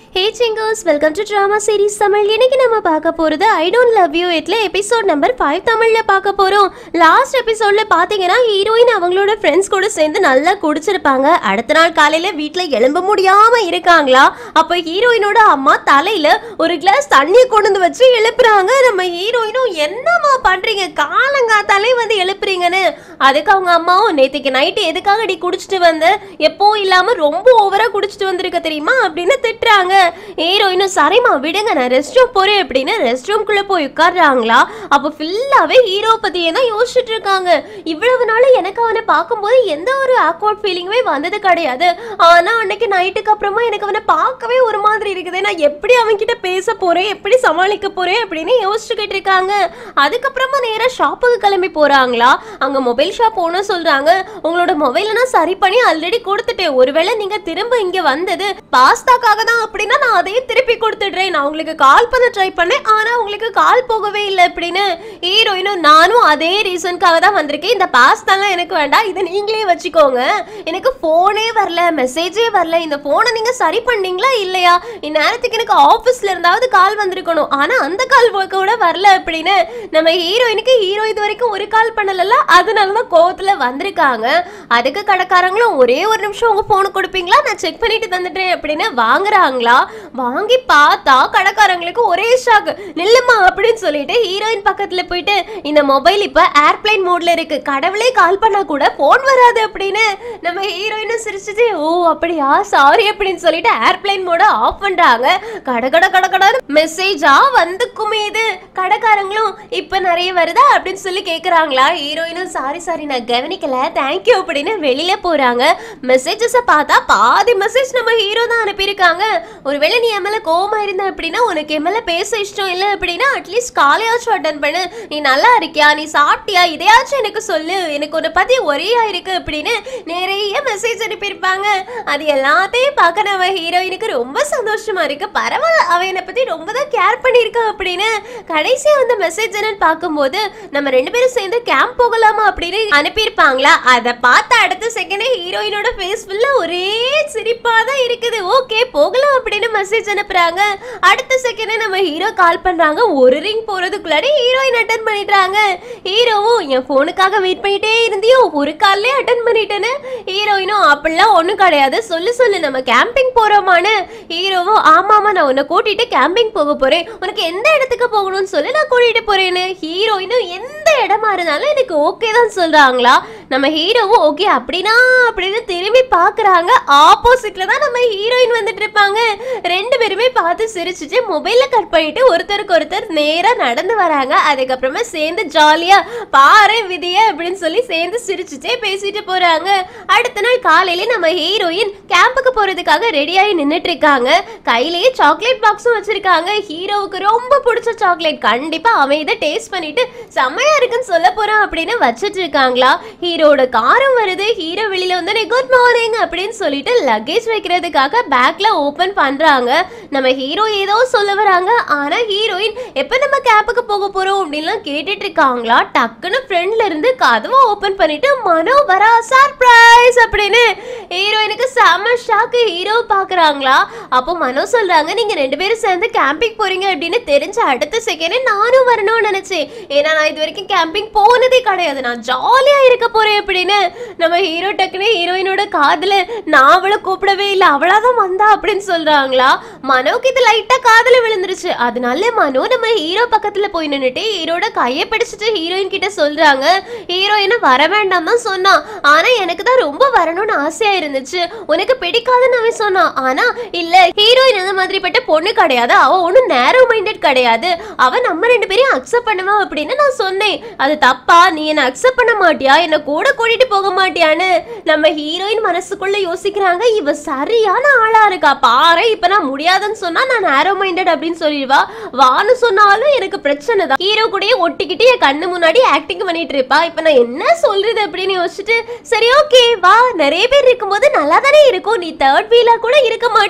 hey singers welcome to drama series Tamil இன்னைக்கு நம்ம பார்க்க போறது ஐ டோன்ட் லவ் யூ எட்ல எபிசோட் நம்பர் ஃபைவ் தமிழ்ல பார்க்க போறோம் லாஸ்ட் எபிசோட்ல பாத்தீங்கன்னா ஹீரோயின் அவங்களோட ஃப்ரெண்ட்ஸ் கூட சேர்ந்து நல்லா குடிச்சிருப்பாங்க அடுத்த நாள் காலையில வீட்ல எழும்ப முடியாம இருக்காங்களா அப்ப ஹீரோயினோட அம்மா தலையில ஒரு கிளாஸ் தண்ணியை கொண்டு வந்து வச்சு எழுப்புறாங்க நம்ம ஹீரோயினும் என்னம்மா பண்றீங்க காலங்காத்தாலே வந்து எழுப்புறீங்கன்னு அதுக்கு அவங்க அம்மாவும் நேத்துக்கு நைட்டு எதுக்காக நீ குடிச்சிட்டு வந்த எப்பவும் இல்லாம ரொம்ப ஓவரா குடிச்சிட்டு வந்திருக்க தெரியுமா அப்படின்னு திட்டுறாங்க ஹீரோயினும் சரிம்மா விடுங்க நான் ரெஸ்ட் ரூம் போறேன் அப்படின்னு ரெஸ்ட் ரூம்குள்ள போய் உட்கார்றாங்களா அப்போ ஃபுல்லாவே ஹீரோ பத்தியே தான் யோசிச்சுட்டு இருக்காங்க இவ்வளவு நாள் எனக்கு அவனை பார்க்கும்போது எந்த ஒரு ஆக்வர்ட் ஃபீலிங்குமே வந்தது கிடையாது ஆனா அன்னைக்கு நைட்டுக்கு அப்புறமா எனக்கு அவனை பார்க்கவே ஒரு மாதிரி இருக்குது நான் எப்படி அவன்கிட்ட பேச போறேன் எப்படி சமாளிக்க போறேன் அப்படின்னு யோசிச்சுக்கிட்டு இருக்காங்க அதுக்கப்புறமா நேரா ஷாப்புக்கு கிளம்பி போறாங்களா அங்க மொபைல் ஷாப் ஓனர் சொல்றாங்க உங்களோட மொபைலை நான் சரி பண்ணி ஆல்ரெடி கொடுத்துட்டேன் ஒருவேளை நீங்க திரும்ப இங்க வந்தது பாஸ்தாக்காக தான் அப்படின்னா நான் அதையே திருப்பி கொடுத்துடுறேன் நான் உங்களுக்கு கால் பண்ண ட்ரை பண்ணேன் ஆனா உங்களுக்கு கால் போகவே இல்லை அப்படின்னு ஹீரோயினும் நானும் அதே ரீசனுக்காக தான் வந்திருக்கேன் இந்த பாஸ்தாலாம் எனக்கு வேண்டாம் இதை நீங்களே வச்சுக்கோங்க எனக்கு ஃபோனே வரல மெசேஜே வரல இந்த ஃபோனை நீங்க சரி பண்ணீங்களா இல்லையா இந்நேரத்துக்கு எனக்கு ஆஃபீஸ்ல இருந்தாவது கால் வந்திருக்கணும் ஆனா அந்த கால் கூட வரல அப்படின்னு நம்ம ஹீரோயினுக்கு ஹீரோ இது வரைக்கும் ஒரு கால் பண்ணல அதனால தான் கோவத்துல வந்திருக்காங்க அதுக்கு கடைக்காரங்களும் ஒரே ஒரு நிமிஷம் உங்க போனை கொடுப்பீங்களா நான் செக் பண்ணிட்டு தந்துட்டேன் அப்படின்னு வாங்குறாங்களா வாங்கி பார்த்தா கடைக்காரங்களுக்கு ஒரே ஷாக் நில்லுமா அப்படின்னு சொல்லிட்டு ஹீரோயின் பக்கத்துல போயிட்டு இந்த மொபைல் இப்ப ஏர்பிளைன் மோட்ல இருக்கு கடவுளே கால் பண்ணா கூட போன் வராது அப்படின்னு நம்ம ஹீரோயினும் சிரிச்சுட்டு ஓ அப்படியா சாரி அப்படின்னு சொல்லிட்டு ஏர்பிளைன் மோட ஆஃப் பண்றாங்க கட கட கட கட மெசேஜா வந்துக்குமே இது கடைக்காரங்களும் இப்ப நிறைய வருதா அப்படின்னு சொல்லி கேக்குறாங்களா ஹீரோயினும் சாரி சாரி நான் கவனிக்கல தேங்க்யூ அப்படின்னு வெளியில போறாங்க மெசேஜஸ பார்த்தா பாதி மெசேஜ் நம்ம ஹீரோ தான் அனுப்பியிருக்காங்க ஒருவேளை நீ என் மேல கோவமா இருந்த அப்படின்னா உனக்கு என் மேல பேச இஷ்டம் இல்லை அப்படின்னா அட்லீஸ்ட் காலையாச்சும் அட்டன் பண்ணு நீ நல்லா இருக்கியா நீ சாப்பிட்டியா இதையாச்சும் எனக்கு சொல்லு எனக்கு உன்னை பத்தி ஒரேயா இருக்கு அப்படின்னு நிறைய மெசேஜ் அனுப்பியிருப்பாங்க அது எல்லாத்தையும் பார்க்க நம்ம ஹீரோயினுக்கு ரொம்ப சந்தோஷமா இருக்கு பரவாயில்ல அவ என்னை பத்தி ரொம்ப தான் கேர் பண்ணியிருக்கா அப்படின்னு கடைசியா வந்த மெசேஜ் என்னன்னு பார்க்கும்போது நம்ம ரெண்டு பேரும் சேர்ந்து கேம்ப் போகலாமா அப்படின்னு அனுப்பியிருப்பாங்களா அதை பார்த்த அடுத்த செகண்டே ஹீரோயினோட ஃபேஸ் ஃபுல்லா ஒரே சிரிப்பா தான் இருக்குது ஓகே போகலாம் அப்படின்னு மெசேஜ் அனுப்புறாங்க அடுத்த செகண்டே நம்ம ஹீரோ கால் பண்றாங்க ஒரு ரிங் போறதுக்குள்ளாடி ஹீரோயின் அட்டன் பண்ணிடுறாங்க ஹீரோவும் என் ஃபோனுக்காக வெயிட் பண்ணிட்டே இருந்தியோ ஒரு கால்லே அட்டன் பண்ணிட்டேன்னு ஹீரோயினும் அப்படிலாம் ஒன்றும் கிடையாது சொல்லு சொல்லு நம்ம கேம்பிங் போறோமான்னு ஹீரோவும் ஆமாமா நான் உன்னை கூட்டிட்டு கேம்பிங் போக போறேன் உனக்கு எந்த இடத்துக்கு போகணும்னு சொல்லி நான் கூட்டிட்டு போறேன்னு ஹீரோயினும் எந்த இடமா இருந்தாலும் எனக்கு ஓகே தான் சொல்றாங்களா நம்ம ஹீரோவும் ஓகே அப்படின்னா அப்படின்னு திரும்பி பார்க்கறாங்க ஆப்போசிட்ல தான் நம்ம ஹீரோயின் வந்துட்டு இருப்பாங்க ரெண்டு பேருமே பார்த்து சிரிச்சுட்டு மொபைல கட் பண்ணிட்டு ஒருத்தருக்கு ஒருத்தர் நேரா நடந்து வராங்க அதுக்கப்புறமா சேர்ந்து ஜாலியா பாரு விதிய அப்படின்னு சொல்லி சேர்ந்து சிரிச்சுட்டே பேசிட்டு போறாங்க அடுத்த நாள் காலையில நம்ம ஹீரோயின் கேம்புக்கு போறதுக்காக ரெடியாகி நின்னுட்டு இருக்காங்க கையிலேயே சாக்லேட் பாக்ஸும் வச்சிருக்காங்க ஹீரோவுக்கு ரொம்ப பிடிச்ச சாக்லேட் கண்டிப்பா அவன் இதை டேஸ்ட் பண்ணிட்டு செம்மையா இருக்குன்னு சொல்ல போறான் அப்படின்னு வச்சிட்டு இருக்காங்களா ஹீரோட காரம் வருது ஹீரோ வெளியில வந்து குட் மார்னிங் அப்படின்னு சொல்லிட்டு லக்கேஜ் வைக்கிறதுக்காக பேக்ல ஓபன் பண்றாங்க நம்ம ஹீரோ ஏதோ சொல்ல வராங்க ஆனா ஹீரோயின் எப்ப நம்ம கேப்புக்கு போக போறோம் அப்படின்லாம் கேட்டுட்டு இருக்காங்களா டக்குன்னு ஃப்ரெண்ட்ல இருந்து கதவை ஓபன் பண்ணிட்டு மனோ வரா சர்ப்ரைஸ் அப்படின்னு ஹீரோயினுக்கு செம ஷாக்கு ஹீரோ பாக்குறாங்களா அப்போ மனோ சொல்றாங்க நீங்க ரெண்டு பேரும் சேர்ந்து கேம்பிங் போறீங்க அப்படின்னு தெரிஞ்ச அடுத்த செகண்டே நானும் வரணும்னு நினைச்சேன் ஏன்னா நான் இது வரைக்கும் கேம்பிங் போனதே கிடையாது நான் ஜாலியா இருக்க போறேன் அப்படின்னு நம்ம ஹீரோ டக்குனு ஹீரோயினோட காதுல நான் அவளை கூப்பிடவே இல்லை அவளாதான் வந்தா அப்படின்னு சொல்றாங்களா மனோக்கு இது லைட்டா காதுல விழுந்துருச்சு அதனால மனோ நம்ம ஹீரோ பக்கத்துல போய் நின்னுட்டு ஹீரோட கையை பிடிச்சிட்டு ஹீரோயின் கிட்ட சொல்றாங்க ஹீரோயினை வர வேண்டாம் தான் சொன்னான் ஆனா எனக்கு தான் ரொம்ப வரணும்னு ஆசையா இருந்துச்சு உனக்கு பிடிக்காதுன்னு அவன் சொன்னான் ஆனா இல்ல ஹீரோயின் அந்த மாதிரிப்பட்ட பொண்ணு கிடையாது அவ ஒன்றும் நேரோ மைண்டட் கிடையாது அவ நம்ம ரெண்டு பேரையும் அக்செப்ட் பண்ணுவா அப்படின்னு நான் சொன்னேன் அது தப்பா நீ என்ன அக்செப்ட் பண்ண மாட்டியா என்ன கூட கூட்டிட்டு போக மாட்டியான்னு நம்ம ஹீரோயின் மனசுக்குள்ள யோசிக்கிறாங்க இவ சரியான ஆளா இருக்கா பாரு இப்ப நான் முடியாதுன்னு சொன்னா நான் நேரோ மைண்டட் அப்படின்னு சொல்லிடுவா வான்னு சொன்னாலும் எனக்கு பிரச்சனை தான் ஹீரோ கூடயே ஒட்டிக்கிட்டு என் கண்ணு முன்னாடி ஆக்டிங் பண்ணிட்டு இருப்பா இப்ப நான் என்ன சொல்றது அப்படின்னு யோசிச்சுட்டு சரி ஓகே வா நிறைய பேர் இருக்கும்போது நல்லா தானே இருக்கும் நீ தேர்ட் வீலா கூட இருக்க மாட்டியே அப்படின்னு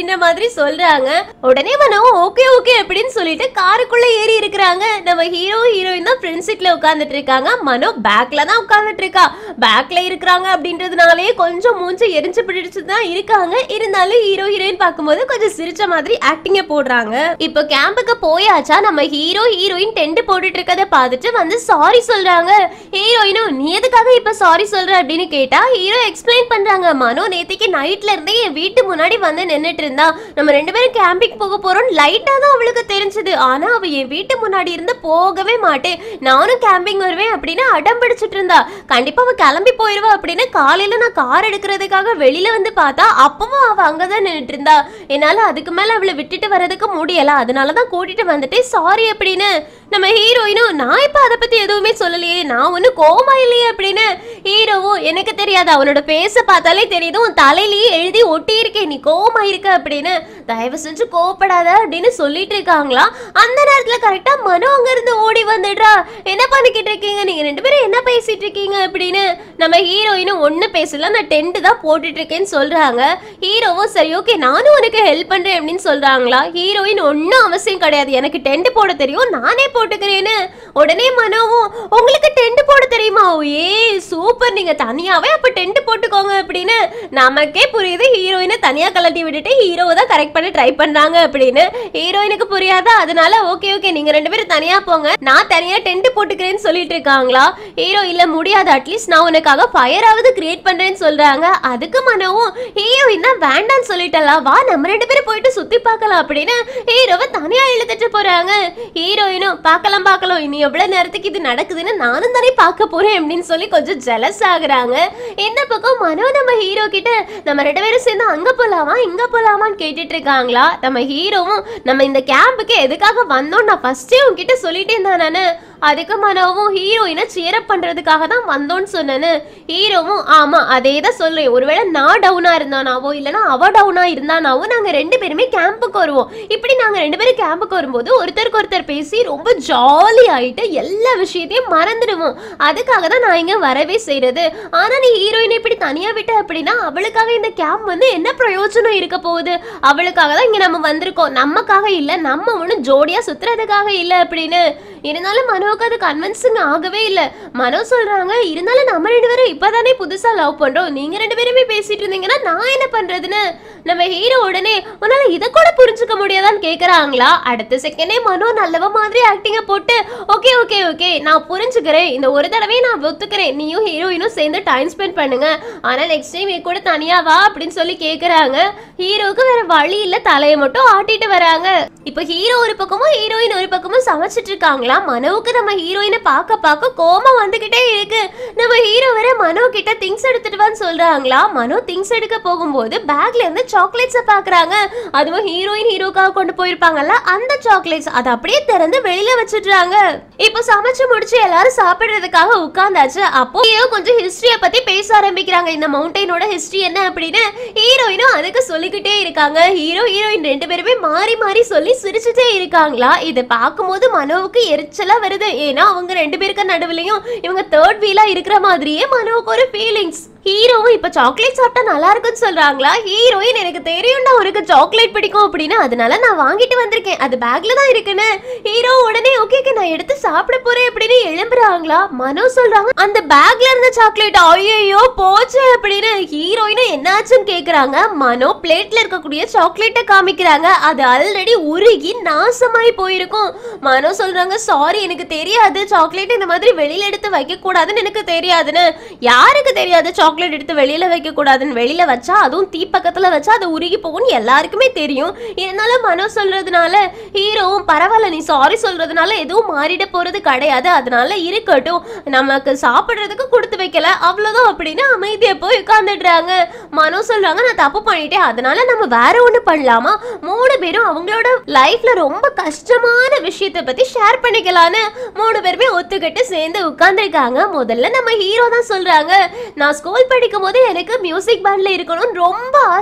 அப்படின்ற மாதிரி சொல்றாங்க உடனே மனோ ஓகே ஓகே அப்படின்னு சொல்லிட்டு காருக்குள்ள ஏறி இருக்கிறாங்க நம்ம ஹீரோ ஹீரோயின் தான் ஃப்ரண்ட் சீட்ல உட்கார்ந்துட்டு இருக்காங்க மனோ பேக்ல தான் உட்கார்ந்துட்டு இருக்கா பேக்ல இருக்கிறாங்க அப்படின்றதுனாலே கொஞ்சம் மூஞ்சி எரிஞ்சு பிடிச்சு தான் இருக்காங்க இருந்தாலும் ஹீரோ ஹீரோயின் பார்க்கும்போது கொஞ்சம் சிரிச்ச மாதிரி ஆக்டிங்க போடுறாங்க இப்போ கேம்புக்கு போயாச்சா நம்ம ஹீரோ ஹீரோயின் டென்ட் போட்டுட்டு இருக்கதை பார்த்துட்டு வந்து சாரி சொல்றாங்க ஹீரோயினும் நீ எதுக்காக இப்ப சாரி சொல்ற அப்படின்னு கேட்டா ஹீரோ எக்ஸ்பிளைன் பண்றாங்க மனோ நேத்திக்கு நைட்ல இருந்தே என் வீட்டு முன்னாடி வந்து நின்னுட்டு இருந்தா நம்ம ரெண்டு பேரும் கேம்பிங் போக போறோம் லைட்டா தான் அவளுக்கு தெரிஞ்சது ஆனா அவ என் வீட்டு முன்னாடி இருந்து போகவே மாட்டேன் நானும் கேம்பிங் வருவேன் அப்படின்னு அடம் பிடிச்சிட்டு இருந்தா கண்டிப்பா அவ கிளம்பி போயிருவா அப்படின்னு காலையில நான் கார் எடுக்கிறதுக்காக வெளியில வந்து பார்த்தா அப்பவும் அவ அங்கதான் நின்னுட்டு இருந்தா என்னால அதுக்கு மேல அவளை விட்டுட்டு வர்றதுக்கு முடியல அதனாலதான் கூட்டிட்டு வந்துட்டு சாரி அப்படின்னு நம்ம ஹீரோயினும் நான் இப்ப அதை பத்தி எதுவுமே சொல்லலையே நான் ஒன்னும் கோமா இல்லையே அப்படின்னு ஹீரோவும் எனக்கு தெரியாது அவனோட பேச பார்த்தாலே தெரியுது உன் தலையிலேயே எழுதி ஒட்டி இருக்கேன் நீ கோமா இருக்க அப்படின்னு தயவு செஞ்சு கோவப்படாத அப்படின்னு சொல்லிட்டு இருக்காங்களா அந்த நேரத்துல கரெக்டா மனோ அங்க இருந்து ஓடி வந்துடுறா என்ன பண்ணிக்கிட்டு இருக்கீங்க நீங்க ரெண்டு பேரும் என்ன பேசிட்டு இருக்கீங்க அப்படின்னு நம்ம ஹீரோயினும் ஒண்ணு பேசல நான் டென்ட் தான் போட்டுட்டு இருக்கேன்னு சொல்றாங்க ஹீரோவும் சரி ஓகே நானும் உனக்கு ஹெல்ப் பண்றேன் அப்படின்னு சொல்றாங்களா ஹீரோயின் ஒன்றும் அவசியம் கிடையாது எனக்கு டென்ட் போட தெரியும் நானே போட்டுக்கிறேன்னு உடனே மனோவும் உங்களுக்கு டென்ட் போட தெரியுமா ஏ சூப்பர் நீங்க தனியாவே அப்ப டென்ட் போட்டுக்கோங்க அப்படின்னு நமக்கே புரியுது ஹீரோயினை தனியா கலட்டி விட்டுட்டு ஹீரோவை தான் கரெக்ட் பண்ண ட்ரை பண்றாங்க அப்படின்னு ஹீரோயினுக்கு புரியாதா அதனால ஓகே ஓகே நீங்க ரெண்டு பேரும் தனியா போங்க நான் தனியா டென்ட் போட்டுக்கிறேன்னு சொல்லிட்டு இருக்காங்களா ஹீரோ இல்ல முடியாது அட்லீஸ்ட் நான் உனக்காக ஃபயராவது கிரியேட் பண்றேன்னு சொல்றாங்க அதுக்கு மனவும் ஹீரோயின் தான் வேண்டாம்னு சொல்லிட்டலாம் வா நம்ம ரெண்டு பேரும் போயிட்டு சுத்தி பார்க்கலாம் அப்படின்னு ஹீரோவை தனியா இழுத்துட்டு போறாங்க ஹீரோயினும் பார்க்கலாம் பார்க்கலாம் இனி எவ்வளவு நேரத்துக்கு இது நடக்குதுன்னு நானும் தானே பார்க்க போறேன் அப்படின்னு சொல்லி கொஞ்சம் ஜெலஸ் ஆகுறாங்க இந்த பக்கம் மனோ நம்ம ஹீரோ கிட்ட நம்ம ரெண்டு பேரும் சேர்ந்து அங்க போலாமா இங்க போலாமான்னு கேட்டுட்டு இருக்காங்களா நம்ம ஹீரோவும் நம்ம இந்த கேம்புக்கு எதுக்காக வந்தோம் நான் ஃபர்ஸ்டே உன்கிட்ட சொல்லிட்டேன் தான் நானு அதுக்கு மனோவும் ஹீரோயினை சேரப் பண்றதுக்காக தான் வந்தோன்னு சொன்னேன்னு ஹீரோவும் ஆமா அதே தான் சொல்றேன் ஒருவேளை நான் டவுனா இருந்தானாவோ இல்லைன்னா அவ டவுனா இருந்தானாவோ நாங்க ரெண்டு பேருமே கேம்புக்கு வருவோம் இப்படி நாங்க ரெண்டு பேரும் கேம்புக்கு வரும்போது ஒருத்தருக்கு ஒருத்தர் பேசி ரொம்ப ஜாலி ஆயிட்டு எல்லா விஷயத்தையும் மறந்துடுவோம் அதுக்காக தான் நான் இங்க வரவே செய்யறது ஆனா நீ ஹீரோயினை இப்படி தனியா விட்ட அப்படின்னா அவளுக்காக இந்த கேம்ப் வந்து என்ன பிரயோஜனம் இருக்க போகுது அவளுக்காக தான் இங்க நம்ம வந்திருக்கோம் நமக்காக இல்ல நம்ம ஒன்றும் ஜோடியா சுத்துறதுக்காக இல்ல அப்படின்னு இருந்தாலும் மனோவுக்கு அது கன்வின்சிங் ஆகவே இல்ல மனோ சொல்றாங்க இருந்தாலும் நம்ம ரெண்டு பேரும் இப்பதானே புதுசா லவ் பண்றோம் நீங்க ரெண்டு பேருமே பேசிட்டு இருந்தீங்கன்னா நான் என்ன பண்றதுன்னு நம்ம ஹீரோ உடனே உன்னால இத கூட புரிஞ்சுக்க முடியாதான்னு கேக்குறாங்களா அடுத்த செகண்டே மனோ நல்லவ மாதிரி ஆக்டிங்க போட்டு ஓகே ஓகே ஓகே நான் புரிஞ்சுக்கிறேன் இந்த ஒரு தடவை நான் ஒத்துக்கிறேன் நீயும் ஹீரோயினும் சேர்ந்து டைம் ஸ்பெண்ட் பண்ணுங்க ஆனா நெக்ஸ்ட் டைம் என் கூட தனியா வா அப்படின்னு சொல்லி கேக்குறாங்க ஹீரோவுக்கு வேற வழி இல்ல தலையை மட்டும் ஆட்டிட்டு வராங்க இப்போ ஹீரோ ஒரு பக்கமும் ஹீரோயின் ஒரு பக்கமும் சமைச்சிட்டு இருக்காங்களா மனோவுக்கு நம்ம ஹீரோயினை பார்க்க பார்க்க கோபம் வந்துகிட்டே இருக்கு நம்ம ஹீரோ வேற மனோ கிட்ட திங்ஸ் எடுத்துட்டு வான்னு சொல்றாங்களா மனோ திங்ஸ் எடுக்க போகும்போது பேக்ல இருந்து சாக்லேட்ஸை பாக்குறாங்க அதுவும் ஹீரோயின் ஹீரோக்காக கொண்டு போயிருப்பாங்கல்ல அந்த சாக்லேட்ஸ் அதை அப்படியே திறந்து வெளியில வச்சிடுறாங்க இப்போ சமைச்சு முடிச்சு எல்லாரும் சாப்பிடுறதுக்காக உட்கார்ந்தாச்சு அப்போ ஹீரோ கொஞ்சம் ஹிஸ்டரிய பத்தி பேச ஆரம்பிக்கிறாங்க இந்த மவுண்டனோட ஹிஸ்டரி என்ன அப்படின்னு ஹீரோயினும் அதுக்கு சொல்லிக்கிட்டே இருக்காங்க ஹீரோ ஹீரோயின் ரெண்டு பேருமே மாறி மாறி சொல்லி சிரிச்சுட்டே இருக்காங்களா இதை பார்க்கும்போது மனோவுக்கு எரிச்சலா வருது ஏன்னா அவங்க ரெண்டு பேருக்கு நடுவுலயும் இவங்க தேர்ட் வீலா இருக்கிற மாதிரியே மனோவுக்கு ஒரு ஃபீலிங்ஸ் ஹீரோவும் இப்ப சாக்லேட் சாப்பிட்டா நல்லா இருக்குன்னு சொல்றாங்களா ஹீரோயின் எனக்கு தெரியும்டா உனக்கு சாக்லேட் பிடிக்கும் அப்படின்னு அதனால நான் வாங்கிட்டு வந்திருக்கேன் அது பேக்ல தான் இருக்குன்னு ஹீரோ உடனே ஓகே நான் எடுத்து சாப்பிட போறேன் அப்படின்னு எழும்புறாங்களா மனோ சொல்றாங்க அந்த பேக்ல இருந்த சாக்லேட் ஐயோ போச்சு அப்படின்னு ஹீரோயினும் என்னாச்சுன்னு கேக்குறாங்க மனோ பிளேட்ல இருக்கக்கூடிய சாக்லேட்டை காமிக்கிறாங்க அது ஆல்ரெடி உருகி நாசமாய் போயிருக்கும் மனோ சொல்றாங்க சாரி எனக்கு தெரியாது சாக்லேட் இந்த மாதிரி வெளியில எடுத்து வைக்க கூடாதுன்னு எனக்கு தெரியாதுன்னு யாருக்கு தெரியாது சாக்லேட் எடுத்து வெளியில வைக்க கூடாதுன்னு வெளியில வச்சா அதுவும் தீ பக்கத்துல வச்சா அது உருகி போகும்னு எல்லாருக்குமே தெரியும் இருந்தாலும் மனோ சொல்றதுனால ஹீரோவும் பரவாயில்ல நீ சாரி சொல்றதுனால எதுவும் மாறிட போறது கிடையாது அதனால இருக்கட்டும் நமக்கு சாப்பிடுறதுக்கு கொடுத்து வைக்கல அவ்வளவுதான் அப்படின்னு அமைதியா போய் உட்கார்ந்துடுறாங்க மனோ சொல்றாங்க நான் தப்பு பண்ணிட்டேன் அதனால நம்ம வேற ஒண்ணு பண்ணலாமா மூணு பேரும் அவங்களோட லைஃப்ல ரொம்ப கஷ்டமான விஷயத்தை பத்தி ஷேர் பண்ணிக்கலான்னு மூணு பேருமே ஒத்துக்கிட்டு சேர்ந்து உட்கார்ந்துருக்காங்க முதல்ல நம்ம ஹீரோ தான் சொல்றாங்க நான் ஸ்கூல் படிக்கும் போது எனக்கு மியூசிக் பேண்ட்ல இருக்கணும்னு ரொம்ப ஆசை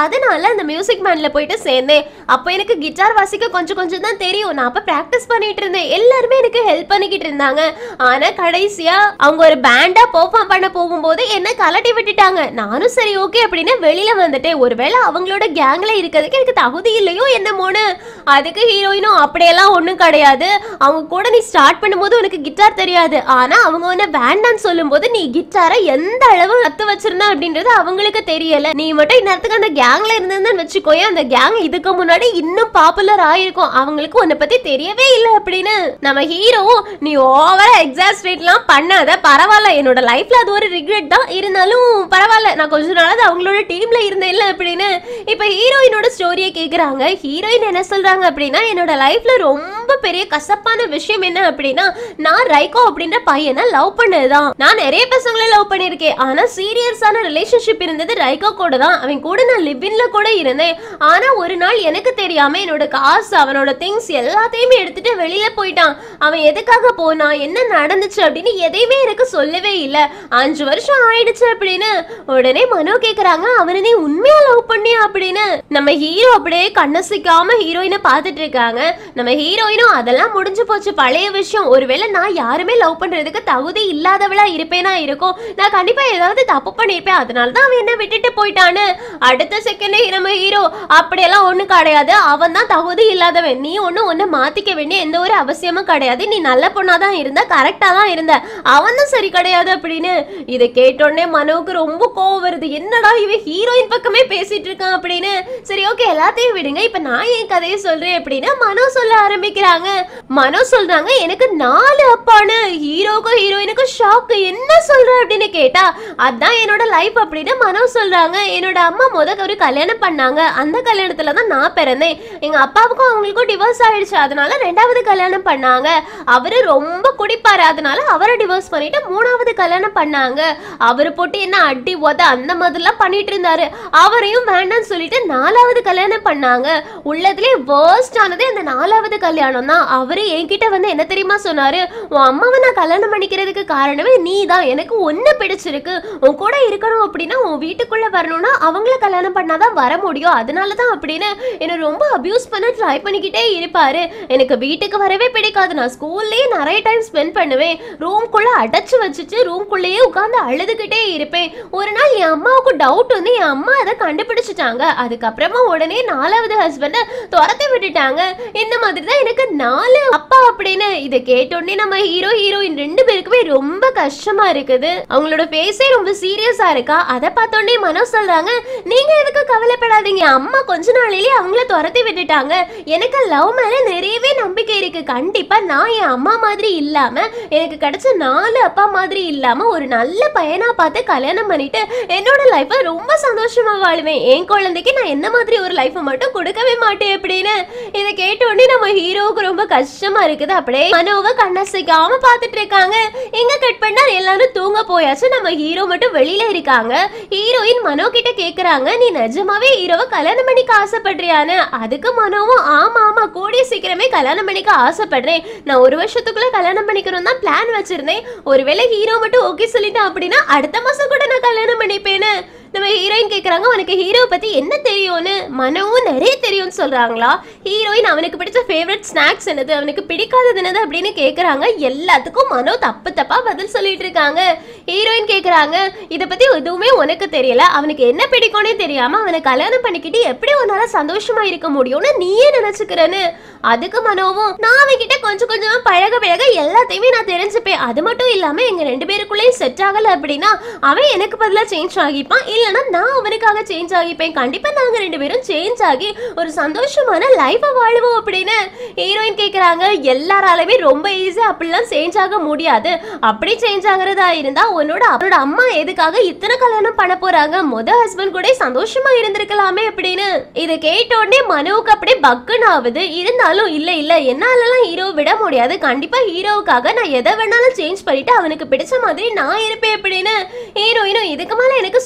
அதனால அந்த மியூசிக் பேண்ட்ல போயிட்டு சேர்ந்தேன் அப்போ எனக்கு கிட்டார் வாசிக்க கொஞ்சம் கொஞ்சம் தான் தெரியும் நான் அப்ப பிராக்டிஸ் பண்ணிட்டு இருந்தேன் எல்லாருமே எனக்கு ஹெல்ப் பண்ணிக்கிட்டு இருந்தாங்க ஆனா கடைசியா அவங்க ஒரு பேண்டா பெர்ஃபார்ம் பண்ண போகும்போது என்ன கலட்டி விட்டுட்டாங்க நானும் சரி ஓகே அப்படின்னு வெளியில வந்துட்டேன் ஒருவேளை அவங்களோட கேங்ல இருக்கிறதுக்கு எனக்கு தகுதி இல்லையோ என்னமோன்னு அதுக்கு ஹீரோயினும் அப்படியெல்லாம் ஒண்ணும் கிடையாது அவங்க கூட நீ ஸ்டார்ட் பண்ணும்போது உனக்கு கிட்டார் தெரியாது ஆனா அவங்க உன்னை வேண்டான்னு சொல்லும்போது நீ கிட்டாரை எந்த அளவு கத்து வச்சிருந்த அப்படின்றது அவங்களுக்கு தெரியல நீ மட்டும் இந்நேரத்துக்கு அந்த கேங்ல இருந்திருந்தேன்னு வச்சுக்கோயே அந்த கேங் இதுக்கு முன்னாடி இன்னும் பாப்புலர் ஆயிருக்கும் அவங்களுக்கு உன்னை பத்தி தெரியவே இல்லை அப்படின்னு நம்ம ஹீரோ நீ ஓவரா எக்ஸாஸ்ட்ரேட்லாம் பண்ணாத பரவாயில்ல என்னோட லைஃப்ல அது ஒரு ரிக்ரெட் தான் இருந்தாலும் பரவாயில்ல நான் கொஞ்ச நாளாவது அவங்களோட டீம்ல இருந்தேன்ல அப்படின்னு இப்ப ஹீரோயினோட ஸ்டோரியை கேக்குறாங்க ஹீரோயின் என்ன சொல்றாங்க அப்படின்னா என்னோட லைஃப்ல ரொம்ப பெரிய கசப்பான விஷயம் என்ன அப்படின்னா நான் ரைகோ அப்படின்ற பையனை லவ் பண்ணதுதான் நான் நிறைய பசங்களை லவ் பண்ணியிருக்கேன் ஆனா சீரியஸான ரிலேஷன்ஷிப் இருந்தது ரைகோ கூட தான் அவன் கூட நான் லிவின்ல கூட இருந்தேன் ஆனா ஒரு நாள் எனக்கு தெரியாம என்னோட காசு அவனோட திங்ஸ் எல்லாத்தையுமே எடுத்துட்டு வெளியில போயிட்டான் அவன் எதுக்காக போனான் என்ன நடந்துச்சு அப்படின்னு எதையுமே எனக்கு சொல்லவே இல்லை அஞ்சு வருஷம் ஆயிடுச்சு அப்படின்னு உடனே மனோ கேக்குறாங்க அவனை நீ உண்மையா லவ் பண்ணியா அப்படின்னு நம்ம ஹீரோ அப்படியே கண்ணசிக்காம ஹீரோயினை பார்த்துட்டு இருக்காங்க நம்ம ஹீரோயினும் அதெல்லாம் முடிஞ்சு போச்சு பழைய விஷயம் ஒருவேளை நான் யாருமே லவ் பண்றதுக்கு தகுதி இல்லாதவளா இருப்பேனா இருக்கும் நான் கண்டிப்பா ஏதாவது தப்பு பண்ணிருப்பேன் அதனால தான் அவன் என்ன விட்டுட்டு போயிட்டான்னு அடுத்த செகண்டே நம்ம ஹீரோ அப்படியெல்லாம் ஒண்ணும் கிடையாது அவன் தான் தகுதி இல்லாதவன் நீ ஒன்னும் ஒன்ன மாத்திக்க வேண்டிய எந்த ஒரு அவசியமும் கிடையாது நீ நல்ல பொண்ணா தான் இருந்த கரெக்டா தான் இருந்த அவன் தான் சரி கிடையாது அப்படின்னு இதை கேட்டோடனே மனோவுக்கு ரொம்ப கோவம் வருது என்னடா இவன் ஹீரோயின் பக்கமே பேசிட்டு இருக்கான் அப்படின்னு சரி ஓகே எல்லாத்தையும் விடுங்க இப்ப நான் என் கதையை சொல்றேன் அப்படின்னு மனோ சொல்ல ஆரம்பிக்கிறாங்க மனோ சொல்றாங்க எனக்கு நாலு அப்பான்னு ஹீரோக்கும் ஹீரோயினுக்கும் ஷாக்கு என்ன சொல்ற அப்படின்னு கேட்டா அதான் என்னோட லைஃப் அப்படின்னு மனோ சொல்றாங்க என்னோட அம்மா முத ஒரு கல்யாணம் பண்ணாங்க அந்த கல்யாணத்துல தான் நான் பிறந்தேன் எங்க அப்பாவுக்கும் அவங்களுக்கும் டிவோர்ஸ் ஆயிடுச்சு அதனால ரெண்டாவது கல்யாணம் பண்ணாங்க அவரு ரொம்ப குடிப்பாரு அதனால அவரை டிவோர்ஸ் பண்ணிட்டு மூணாவது கல்யாணம் பண்ணாங்க அவரு போட்டு என்ன அடி உத அந்த மாதிரிலாம் பண்ணிட்டு இருந்தாரு அவரையும் வேண்டாம்னு சொல்லிட்டு நாலாவது கல்யாணம் பண்ணாங்க உள்ளதுலே வேர்ஸ்ட் ஆனது அந்த நாலாவது கல்யாணம் தான் அவரு என்கிட்ட வந்து என்ன தெரியுமா சொன்னாரு உன் அம்மாவை நான் கல்யாணம் பண்ணிக்கிறதுக்கு காரணமே நீ தான் எனக்கு ஒன்னு பிடிச்சிருக்கு உன் கூட இருக்கணும் அப்படின்னா உன் வீட்டுக்குள்ள வரணும்னா அவங்கள கல்யாணம் பண்ணாதான் வர முடியும் அதனால தான் அப்படின்னு என்ன ரொம்ப அபியூஸ் பண்ண ட்ரை பண்ணிக்கிட்டே இருப்பாரு எனக்கு வீட்டுக்கு வரவே பிடிக்காது நான் ஸ்கூல்லயே நிறைய டைம் ஸ்பெண்ட் பண்ணுவேன் ரூம்குள்ள அடைச்சு வச்சுட்டு ரூம்குள்ளேயே உட்காந்து அழுதுகிட்டே இருப்பேன் ஒரு நாள் என் அம்மாவுக்கு டவுட் வந்து என் அம்மா அதை கண்டுபிடிச்சிட்டாங்க அதுக்கப்புறமா உடனே நாலாவது ஹஸ்பண்டை துரத்தி விட்டுட்டாங்க இந்த மாதிரி தான் எனக்கு நாலு அப்பா அப்படின்னு இதை கேட்டோடனே நம்ம ஹீரோ ஹீரோயின் ரெண்டு பேருக்குமே ரொம்ப கஷ்டமா இருக்குது அவங்களோட ஃபேஸே ரொம்ப சீரியஸா இருக்கா அதை பார்த்தோடனே மனோ சொல்றாங்க நீங்க எதுக்கு கவலைப்படாதீங்க அம்மா கொஞ்ச நாளிலேயே அவங்கள துரத்தி விட்டுட்டாங்க எனக்கு லவ் மேல நிறையவே நம்பிக்கை இருக்கு கண்டிப்பா நான் என் அம்மா மாதிரி இல்லாம எனக்கு கிடைச்ச நாலு அப்பா மாதிரி இல்லாம ஒரு நல்ல பையனா பார்த்து கல்யாணம் பண்ணிட்டு என்னோட லைஃப்பை ரொம்ப சந்தோஷமா வாழுவேன் என் குழந்தைக்கு நான் என்ன மாதிரி ஒரு லைஃப்பை மட்டும் கொடுக்கவே மாட்டேன் அப்படின்னு இதை கேட்ட உடனே நம்ம ஹீரோவுக்கு ரொம்ப கஷ்டமா இருக்குது அப்படியே மனோவை கண்ணசைக்காம பார்த்துட்டு இருக்காங்க எங்க கட் பண்ணா எல்லாரும் தூங்க போயாச்சு நம்ம ஹீரோ மட்டும் வெளியில இருக்காங்க ஹீரோயின் மனோ கிட்ட கேக்குறாங்க நீ நிஜமாவே ஹீரோவை கல்யாணம் பண்ணிக்க ஆசைப்படுறியான்னு அதுக்கு மனோவும் ஆமா ஆமா கூடிய சீக்கிரமே கல்யாணம் பண்ணிக்க ஆசைப்படுறேன் நான் ஒரு வருஷத்துக்குள்ள கல்யாணம் பண்ணிக்கணும் தான் பிளான் வச்சிருந்தேன் ஒருவேளை ஹீரோ மட்டும் ஓகே சொல்லிட்டான் அப்படின்னா அடுத்த மாசம் கூட நான் கல்யாணம் பண்ணிப்பேன்னு நம்ம ஹீரோயின் கேக்குறாங்க உனக்கு ஹீரோ பத்தி என்ன தெரியும்னு மனவும் நிறைய தெரியும்னு சொல்றாங்களா ஹீரோயின் அவனுக்கு பிடிச்ச ஃபேவரட் ஸ்நாக்ஸ் என்னது அவனுக்கு பிடிக்காதது என்னது அப்படின்னு கேக்குறாங்க எல்லாத்துக்கும் மனோ தப்பு தப்பா பதில் சொல்லிட்டு இருக்காங்க ஹீரோயின் கேக்குறாங்க இத பத்தி எதுவுமே உனக்கு தெரியல அவனுக்கு என்ன பிடிக்கும்னே தெரியாம அவனை கல்யாணம் பண்ணிக்கிட்டு எப்படி உன்னால சந்தோஷமா இருக்க முடியும்னு நீயே நினைச்சுக்கிறேன்னு அதுக்கு மனோவும் நான் அவன்கிட்ட கொஞ்சம் கொஞ்சமா பழக பழக எல்லாத்தையுமே நான் தெரிஞ்சுப்பேன் அது மட்டும் இல்லாம எங்க ரெண்டு பேருக்குள்ளேயும் செட் ஆகல அப்படின்னா அவன் எனக்கு பதிலா சேஞ்ச் ஆகிப்பான் இல்லைன்னா நான் அவனுக்காக சேஞ்ச் ஆகிப்பேன் கண்டிப்பா நாங்க ரெண்டு பேரும் சேஞ்ச் ஆகி ஒரு சந்தோஷமான லைஃபை வாழுவோம் அப்படின்னு ஹீரோயின் கேக்குறாங்க எல்லாராலுமே ரொம்ப ஈஸியா அப்படிலாம் சேஞ்ச் ஆக முடியாது அப்படி சேஞ்ச் ஆகுறதா இருந்தா உன்னோட அவரோட அம்மா எதுக்காக இத்தனை கல்யாணம் பண்ண போறாங்க முத ஹஸ்பண்ட் கூட சந்தோஷமா இருந்திருக்கலாமே அப்படின்னு இதை கேட்ட உடனே மனுவுக்கு அப்படியே பக்குன்னு ஆகுது இருந்தாலும் இல்ல இல்ல என்னாலலாம் ஹீரோ விட முடியாது கண்டிப்பா ஹீரோவுக்காக நான் எதை வேணாலும் சேஞ்ச் பண்ணிட்டு அவனுக்கு பிடிச்ச மாதிரி நான் இருப்பேன் அப்படின்னு ஹீரோயினும் இதுக்கு மேல எனக்கு சொல்றதுக்கு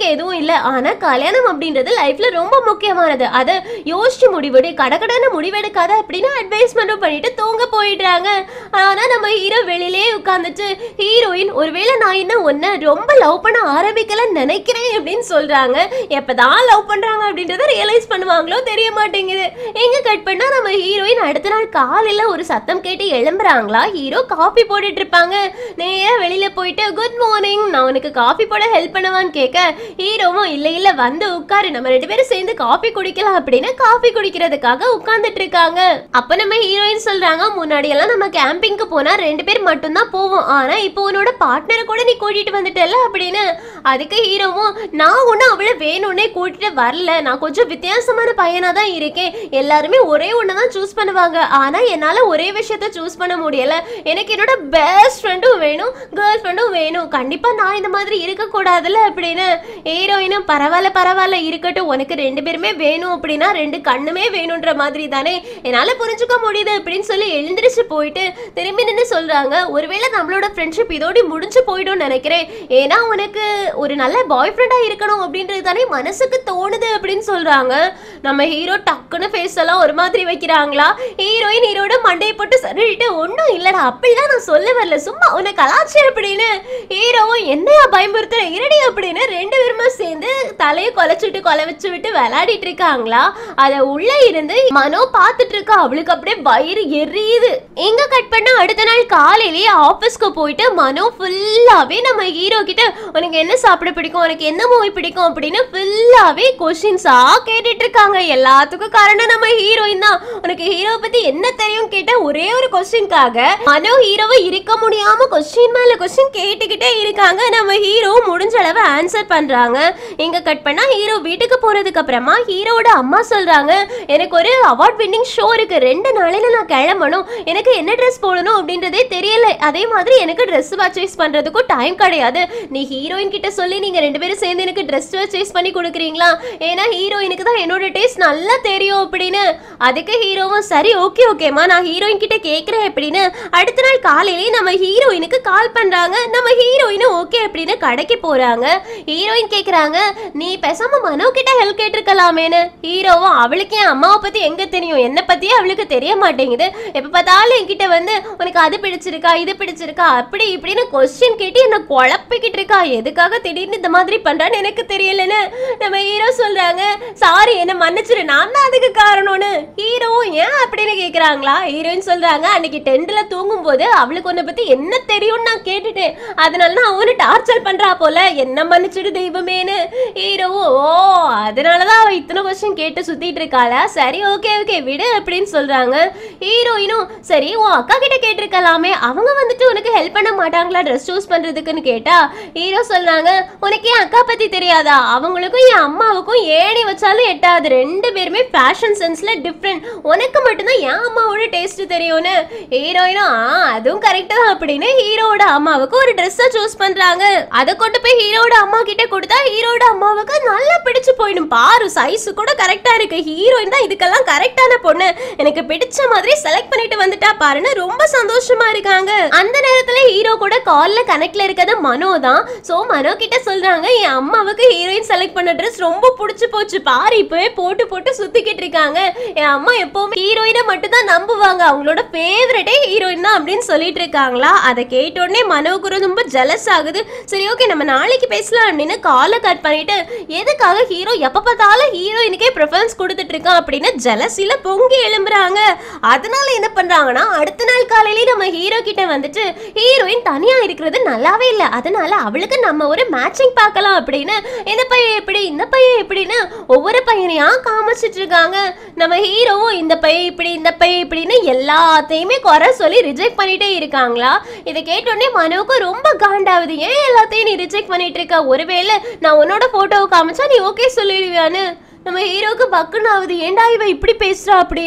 இப்போதைக்கு எதுவும் இல்ல ஆனா கல்யாணம் அப்படின்றது லைஃப்ல ரொம்ப முக்கியமானது அதை யோசிச்சு முடிவெடு கடகடன்னு முடிவெடுக்காத அப்படின்னு அட்வைஸ்மெண்ட்டும் பண்ணிட்டு தூங்க போயிடுறாங்க ஆனா நம்ம ஹீரோ வெளியிலே உட்காந்துட்டு ஹீரோயின் ஒருவேளை நான் இன்னும் ஒன்ன ரொம்ப லவ் பண்ண ஆரம்பிக்கலன்னு நினைக்கிறேன் அப்படின்னு சொல்றாங்க எப்பதான் லவ் பண்றாங்க அப்படின்றத ரியலைஸ் பண்ணுவாங்களோ தெரிய மாட்டேங்குது எங்க கட் பண்ணா நம்ம ஹீரோயின் அடுத்த நாள் காலையில ஒரு சத்தம் கேட்டு எழும்புறாங்களா ஹீரோ காஃபி போட்டுட்டு இருப்பாங்க நேரா வெளியில போயிட்டு குட் மார்னிங் நான் உனக்கு காஃபி போட ஹெல்ப் பண்ணவான்னு கேட்க ஹீரோவும் இல்ல இல்ல வந்து உட்காரு நம்ம ரெண்டு பேரும் சேர்ந்து காஃபி குடிக்கலாம் அப்படின்னு காஃபி குடிக்கிறதுக்காக உட்கார்ந்துட்டு இருக்காங்க அப்ப நம்ம ஹீரோயின் சொல்றாங்க முன்னாடி எல்லாம் நம்ம கேம்பிங்க்கு போனா ரெண்டு பேர் மட்டும்தான் போவோம் ஆனா இப்போ உன்னோட பார்ட்னரை கூட நீ கூட்டிட்டு வந்துட்டல அப்படின்னு அதுக்கு ஹீரோவும் நான் ஒன்னும் அவளை வேணும்னே கூட்டிட்டு வரல நான் கொஞ்சம் வித்தியாசமான பையனா தான் இருக்கேன் எல்லாருமே ஒரே ஒன்று தான் சூஸ் பண்ணுவாங்க ஆனா என்னால ஒரே விஷயத்த சூஸ் பண்ண முடியல எனக்கு என்னோட பெஸ்ட் ஃப்ரெண்டும் வேணும் கேர்ள் ஃப்ரெண்டும் வேணும் கண்டிப்பா நான் இந்த மாதிரி இருக்க கூடாதுல்ல அப்படின்னு ஹீரோயினும் பரவாயில்ல பரவாயில்ல இருக்கட்டும் உனக்கு ரெண்டு பேருமே வேணும் அப்படின்னா ரெண்டு கண்ணுமே வேணுன்ற மாதிரி தானே என்னால புரிஞ்சுக்க முடியுது அப்படின்னு சொல்லி எழுந்திரிச்சு போயிட்டு திரும்பி நின்று சொல்றாங்க ஒருவேளை நம்மளோட ஃப்ரெண்ட்ஷிப் இதோட முடிஞ்சு போயிடும்னு நினைக்கிறேன் ஏன்னா உனக்கு ஒரு நல்ல பாய் ஃப்ரெண்டா இருக்கணும் அப்படின்றது தானே மனசுக்கு தோணுது அப்படின்னு சொல்றாங்க நம்ம ஹீரோ டக்குன்னு ஃபேஸ் எல்லாம் ஒரு மாதிரி வைக்கிறாங்களா ஹீரோயின் ஹீரோட மண்டையை போட்டு சரிட்டு ஒன்றும் இல்லடா அப்படிலாம் நான் சொல்ல வரல சும்மா உன்னை கலாச்சி அப்படின்னு ஹீரோவும் என்னையா பயமுறுத்துற இருடி அப்படின்னு ரெண்டு பேருமே சேர்ந்து தலையை கொலைச்சிட்டு கொலை வச்சு விட்டு விளையாடிட்டு இருக்காங்களா அதை உள்ள இருந்து மனோ பார்த்துட்டு இருக்கா அவளுக்கு அப்படியே வயிறு எரியுது எங்க கட் பண்ண அடுத்த நாள் காலையிலேயே ஆபீஸ்க்கு போயிட்டு மனோ ஃபுல்லாவே நம்ம ஹீரோ கிட்ட உனக்கு என்ன சாப்பிட பிடிக்கும் உனக்கு என்ன மூவி பிடிக்கும் அப்படின்னு ஃபுல்லாவே கொஸ்டின்ஸா கேட்டுட்டு இருக்காங்க எல்லாத்துக்கும் காரணம் நம்ம ஹீரோயின் தான் உனக்கு ஹீரோ பத்தி என்ன தெரியும் கேட்ட ஒரே ஒரு கொஸ்டின்காக மனோ ஹீரோவை இருக்க முடியாம கொஸ்டின் மேல கொஸ்டின் கேட்டுக்கிட்டே இருக்காங்க நம்ம ஹீரோ முடிஞ்ச அளவு ஆன்சர் பண்றாங்க இங்க கட் பண்ணா ஹீரோ வீட்டுக்கு போறதுக்கு அப்புறமா ஹீரோட அம்மா சொல்றாங்க எனக்கு ஒரு அவார்ட் வின்னிங் ஷோ இருக்கு ரெண்டு நாளையில நான் கிளம்பணும் எனக்கு என்ன ட்ரெஸ் போடணும் அப்படின்றதே தெரியல அதே மாதிரி எனக்கு ட்ரெஸ் பர்ச்சேஸ் பண்றதுக்கும் டைம் கிடையாது நீ ஹீரோயின் கிட்ட சொல்லி நீங்க ரெண்டு பேரும் சேர்ந்து எனக்கு ட்ரெஸ் பர்ச்சேஸ் பண்ணி கொடுக்குறீங்களா ஏன்னா ஹீரோயினுக்கு தான் என்னோட டேஸ்ட் நல்லா தெரியும் அப்படின்னு அதுக்கு ஹீரோவும் சரி ஓகே ஓகேம்மா நான் ஹீரோயின் கிட்ட கேட்குறேன் அப்படின்னு அடுத்த நாள் காலையிலேயே நம்ம ஹீரோயினுக்கு கால் பண்றாங்க நம்ம ஹீரோயினும் ஓகே அப்படின்னு கடைக்கு போறாங்க ஹீரோயின் கேக்குறாங்க நீ பேசாம மனோ கிட்ட ஹெல்ப் கேட்டிருக்கலாமேன்னு ஹீரோவும் அவளுக்கு என் அம்மாவை பத்தி எங்க தெரியும் என்ன பத்தியே அவளுக்கு தெரிய மாட்டேங்குது எப்ப பார்த்தாலும் என்கிட்ட வந்து உனக்கு அது பிடிச்சிருக்கா இது பிடிச்சிருக்கா அப்படி இப்படின்னு கொஸ்டின் கேட்டு என்ன குழப்பிக்கிட்டு இருக்கா எதுக்காக திடீர்னு இந்த மாதிரி பண்றான்னு எனக்கு தெரியலன்னு நம்ம ஹீரோ சொல்றாங்க சாரி என்ன மன்னிச்சிரு நான் தான் அதுக்கு காரணம்னு ஹீரோவும் ஏன் அப்படின்னு கேக்குறாங்களா ஹீரோயின் சொல்றாங்க அன்னைக்கு டென்ட்ல தூங்கும் போது அவளுக்கு உன்னை பத்தி என்ன தெரியும்னு நான் கேட்டுட்டேன் அதனால நான் அவனு டார்ச்சர் பண்றா போல என்ன மன்னிச்சிடு தெய்வமேன்னு ஹீரோவும் ஓ அதனாலதான் அவ இத்தனை கொஸ்டின் கேட்டு சுத்திட்டு இருக்காளா சரி ஓகே ஓகே விடு அப்படின்னு சொல்றாங்க ஹீரோயினும் சரி உன் அக்கா கிட்ட கேட்டிருக்கலாமே அவங்க வந்துட்டு உனக்கு ஹெல்ப் பண்ண மாட்டாங்களா ட்ரெஸ் சூஸ் பண்றதுக்குன்னு கேட்டா ஹீரோ சொல்றாங்க உனக்கு என் அக்கா பத்தி தெரியாதா அவங்களுக்கும் என் அம்மாவுக்கும் ஏணி வச்சாலும் எட்டாது ரெண்டு பேருமே ஃபேஷன் சென்ஸ்ல டிஃப்ரெண்ட் உனக்கு மட்டும்தான் என் அம்மாவோட டேஸ்ட் தெரியும்னு ஹீரோயினும் ஆ அதுவும் கரெக்ட் தான் அப்படின்னு ஹீரோவோட அம்மாவுக்கு ஒரு ட்ரெஸ்ஸை சூஸ் பண்றாங்க அதை கொண்டு போய் ஹீரோட அம்மா கிட்ட கொடுத்தா ஹீரோட அம்மாவுக்கு நல்லா பிடிச்சு போயிடும் பாரு சைஸ் கூட கரெக்டா இருக்கு ஹீரோயின் தான் இதுக்கெல்லாம் கரெக்டான பொண்ணு எனக்கு பிடிச்ச மாதிரி செலக்ட் பண்ணிட்டு வந்துட்டா பாருன்னு ரொம்ப சந்தோஷமா இருக்காங்க அந்த நேரத்துல ஹீரோ கூட கால்ல கனெக்ட்ல இருக்கிறது மனோ தான் சோ மனோ கிட்ட சொல்றாங்க என் அம்மாவுக்கு ஹீரோயின் செலக்ட் பண்ண ட்ரெஸ் ரொம்ப பிடிச்சு போச்சு பாரு இப்பவே போட்டு போட்டு சுத்திக்கிட்டு இருக்காங்க என் அம்மா எப்பவுமே ஹீரோயினை மட்டும் தான் நம்புவாங்க அவங்களோட ஃபேவரட்டே ஹீரோயின் தான் அப்படின்னு சொல்லிட்டு இருக்காங்களா அதை கேட்ட உடனே மனோக்கு ரொம்ப ஜெலஸ் ஆகுது சரி ஓகே நம்ம நாளைக்கு பேசலாம் அப்படின்னு காலை கட் பண்ணிட்டு எதுக்காக ஹீரோ எப்ப பார்த்தாலும் ஹீரோயினுக்கே ப்ரிஃபரன்ஸ் கொடுத்துட்டு இருக்கான் அப்படின்னு ஜெலசில பொங்கி எழும்புறாங்க அதனால என்ன பண்றாங்கன்னா அடுத்த நாள் காலையிலேயே நம்ம ஹீரோ கிட்ட வந்துட்டு ஹீரோயின் தனியா இருக்கிறது நல்லாவே இல்லை அதனால அவளுக்கு நம்ம ஒரு மேட்சிங் பார்க்கலாம் அப்படின்னு இந்த பையன் எப்படி இந்த பையன் எப்படின்னு ஒவ்வொரு பையனையா காமிச்சிட்டு இருக்காங்க நம்ம ஹீரோவும் இந்த பையன் இப்படி இந்த பையன் இப்படின்னு எல்லாத்தையுமே குறை சொல்லி ரிஜெக்ட் பண்ணிட்டே இருக்காங்களா இதை கேட்டோடனே மனோவுக்கு ரொம்ப காண்டாவுது ஏன் எல்லாத்தையும் நீ ரிஜெக்ட் பண்ணிட்டு இருக்க ஒருவேளை நான் உன்னோட போட்டோவை காமிச்சா நீ ஓகே சொல்லிடுவியான்னு நம்ம ஹீரோக்கு பக்குன்னு ஆகுது ஏன்டா இவ இப்படி பேசுறா அப்படின்னு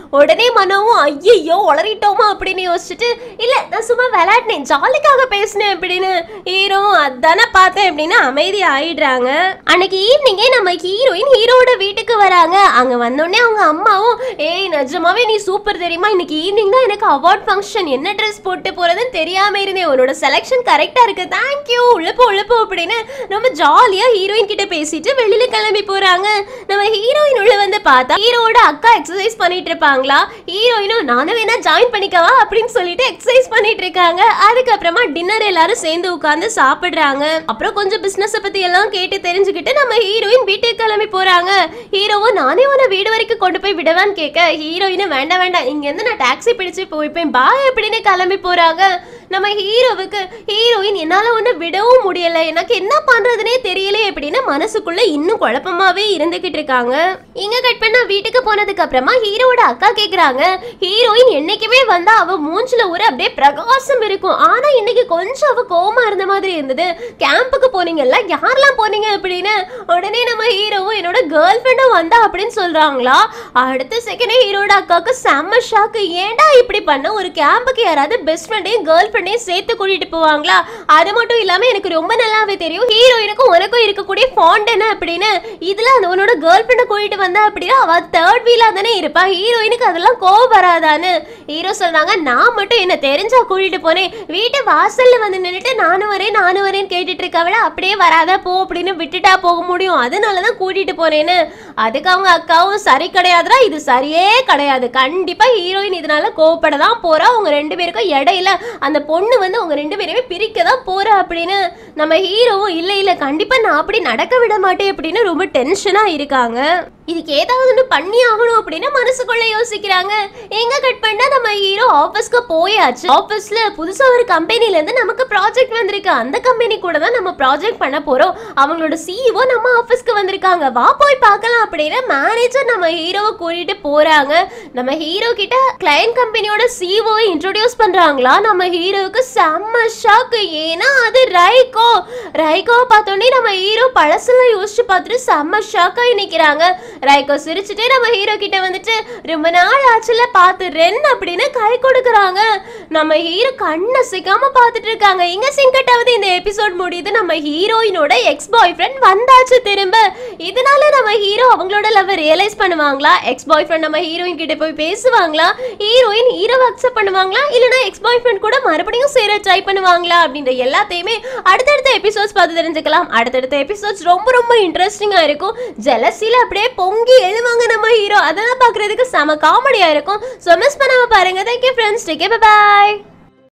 உடனே மனோவும் ஐயையோ உளறிட்டோமா அப்படின்னு யோசிச்சுட்டு இல்ல நான் சும்மா விளையாடினேன் ஜாலிக்காக பேசினேன் அப்படின்னு ஹீரோ அதானே பார்த்தேன் அப்படின்னு அமைதி ஆயிடுறாங்க அன்னைக்கு ஈவினிங்கே நம்ம ஹீரோயின் ஹீரோட வீட்டுக்கு வராங்க அங்க வந்தோடனே அவங்க அம்மாவும் ஏய் நிஜமாவே நீ சூப்பர் தெரியுமா இன்னைக்கு ஈவினிங் தான் எனக்கு அவார்ட் ஃபங்க்ஷன் என்ன ட்ரெஸ் போட்டு போறதுன்னு தெரியாம இருந்தேன் உன்னோட செலெக்ஷன் கரெக்டா இருக்கு தேங்க்யூ உழுப்பு உழுப்பு அப்படின்னு ரொம்ப ஜாலியா ஹீரோயின் கிட்ட பேசிட்டு வெளியில கிளம்பி போறாங்க நம்ம ஹீரோயின் உள்ள வந்து பார்த்தா ஹீரோட அக்கா எக்ஸசைஸ் பண்ணிட்டு இருப்பாங்களா ஹீரோயினும் நானும் வேணா ஜாயின் பண்ணிக்கவா அப்படின்னு சொல்லிட்டு எக்ஸசைஸ் பண்ணிட்டு இருக்காங்க அதுக்கப்புறமா டின்னர் எல்லாரும் சேர்ந்து உட்கார்ந்து சாப்பிடுறாங்க அப்புறம் கொஞ்சம் பிசினஸ் பத்தி எல்லாம் கேட்டு தெரிஞ்சுக்கிட்டு நம்ம ஹீரோயின் வீட்டுக்கு கிளம்பி போறாங்க ஹீரோவும் நானே உன்னை வீடு வரைக்கும் கொண்டு போய் விடவான்னு கேட்க ஹீரோயினும் வேண்டாம் வேண்டாம் இங்க இருந்து நான் டாக்ஸி பிடிச்சு போய்ப்பேன் பாய் அப்படின்னு கிளம்பி போறாங்க நம்ம ஹீரோவுக்கு ஹீரோயின் என்னால ஒண்ணு விடவும் முடியல எனக்கு என்ன பண்றதுனே தெரியல அப்படின்னு மனசுக்குள்ள இன்னும் குழப்பமாவே இருந்துகிட்டு இருக்காங்க இங்க கட் பண்ண வீட்டுக்கு போனதுக்கு அப்புறமா ஹீரோவோட அக்கா கேக்குறாங்க ஹீரோயின் என்னைக்குமே வந்தா அவ மூஞ்சில ஒரு அப்படியே பிரகாசம் இருக்கும் ஆனா இன்னைக்கு கொஞ்சம் அவ கோமா இருந்த மாதிரி இருந்தது கேம்புக்கு போனீங்கல்ல யாரெல்லாம் போனீங்க அப்படின்னு உடனே நம்ம ஹீரோவும் என்னோட கேர்ள் ஃப்ரெண்டும் வந்தா அப்படின்னு சொல்றாங்களா அடுத்த செகண்டே ஹீரோட அக்காவுக்கு செம்ம ஷாக்கு ஏன்டா இப்படி பண்ண ஒரு கேம்புக்கு யாராவது பெஸ்ட் ஃப்ரெண்டையும் கேர்ள் ஃப்ரெண்டையும் சேர்த்து கூட்டிட்டு போவாங்களா அது மட்டும் இல்லாம எனக்கு ரொம்ப நல்லாவே தெரியும் ஹீரோயினுக்கும் உனக்கும் இருக்கக்கூடிய ஃபாண்ட் என்ன அப்படின்னு இதுல அந்த உன்னோட கேர்ள் ஃப்ரெண்டை கூட்டிட்டு வந்தா அப்படின்னா அவ தேர்ட் வீலா தானே இருப்பா ஹீரோயினுக்கு அதெல்லாம் கோவம் வராதான்னு ஹீரோ சொல்றாங்க நான் மட்டும் என்ன தெரிஞ்சா கூட்டிட்டு போனேன் வீட்டு வாசல்ல வந்து நின்னுட்டு நானும் வரேன் நானும் வரேன்னு கேட்டுட்டு இருக்கவள அப்படியே வராதா போ அப்படின்னு விட்டுட்டா போக முடியும் அதனாலதான் கூட்டிட்டு போனேன்னு அதுக்கு அவங்க அக்காவும் சரி கிடையாதுடா இது சரியே கிடையாது கண்டிப்பா ஹீரோயின் இதனால கோவப்பட தான் போறா உங்க ரெண்டு பேருக்கும் இடையில அந்த பொண்ணு வந்து உங்க ரெண்டு பேரையுமே பிரிக்க தான் போறா அப்படின்னு நம்ம ஹீரோவும் இல்ல இல்ல கண்டிப்பா நான் அப்படி நடக்க விட மாட்டேன் அப்படின்னு ரொம்ப டென்ஷனா இருக்காங்க இதுக்கு ஏதாவது ஒன்று பண்ணி ஆகணும் அப்படின்னு மனசுக்குள்ள யோசிக்கிறாங்க எங்க கட் பண்ணா நம்ம ஹீரோ ஆபீஸ்க்கு போயாச்சு ஆபீஸ்ல புதுசா ஒரு கம்பெனில இருந்து நமக்கு ப்ராஜெக்ட் வந்திருக்கு அந்த கம்பெனி கூட தான் நம்ம ப்ராஜெக்ட் பண்ண போறோம் அவங்களோட சிஇஓ நம்ம ஆபீஸ்க்கு வந்திருக்காங்க வா போய் பார்க்கலாம் அப்படின்னு மேனேஜர் நம்ம ஹீரோவை கூட்டிட்டு போறாங்க நம்ம ஹீரோ கிட்ட கிளையண்ட் கம்பெனியோட சிஇஓ இன்ட்ரோடியூஸ் பண்றாங்களா நம்ம ஹீரோவுக்கு செம்ம ஷாக் ஏன்னா அது ரைகோ ரைகோ பார்த்தோன்னே நம்ம ஹீரோ பழசெல்லாம் யோசிச்சு பார்த்துட்டு செம்ம ஷாக் ஆகி நிக்கிறாங்க ரைகோ சிரிச்சுட்டே நம்ம ஹீரோ கிட்ட வந்துட்டு ரொம்ப நாள் ஆச்சுல பார்த்து ரென் அப்படின்னு கை கொடுக்குறாங்க நம்ம ஹீரோ கண்ணை சிக்காம பார்த்துட்டு இருக்காங்க இங்க சிங்கட்டாவது இந்த எபிசோட் முடியுது நம்ம ஹீரோயினோட எக்ஸ் பாய் ஃப்ரெண்ட் வந்தாச்சு திரும்ப இதனால நம்ம ஹீரோ அவங்களோட லவ் ரியலைஸ் பண்ணுவாங்களா எக்ஸ் பாய் ஃப்ரெண்ட் நம்ம ஹீரோயின் கிட்ட போய் பேசுவாங்களா ஹீரோயின் ஹீரோவை அக்செப்ட் பண்ணுவாங்களா இல்லனா எக்ஸ் பாய் ஃப்ரெண்ட் கூட மறுபடியும் சேர ட்ரை பண்ணுவாங்களா அப்படின்ற எல்லாத்தையுமே அடுத்தடுத்த எபிசோட்ஸ் பார்த்து தெரிஞ்சுக்கலாம் அடுத்தடுத்த எபிசோட்ஸ் ரொம்ப ரொம்ப இன்ட்ரெஸ்டிங்கா இருக்கும் ஜெலசில அப்படியே பொங்கி எழுவாங்க நம்ம ஹீரோ அதெல்லாம் பார்க்கிறதுக்கு செம காமெடியா இருக்கும் ஸோ மிஸ் பண்ணாம பாருங்க தேங்க்யூ ஃப்ரெண்ட்ஸ் டேக் பாய்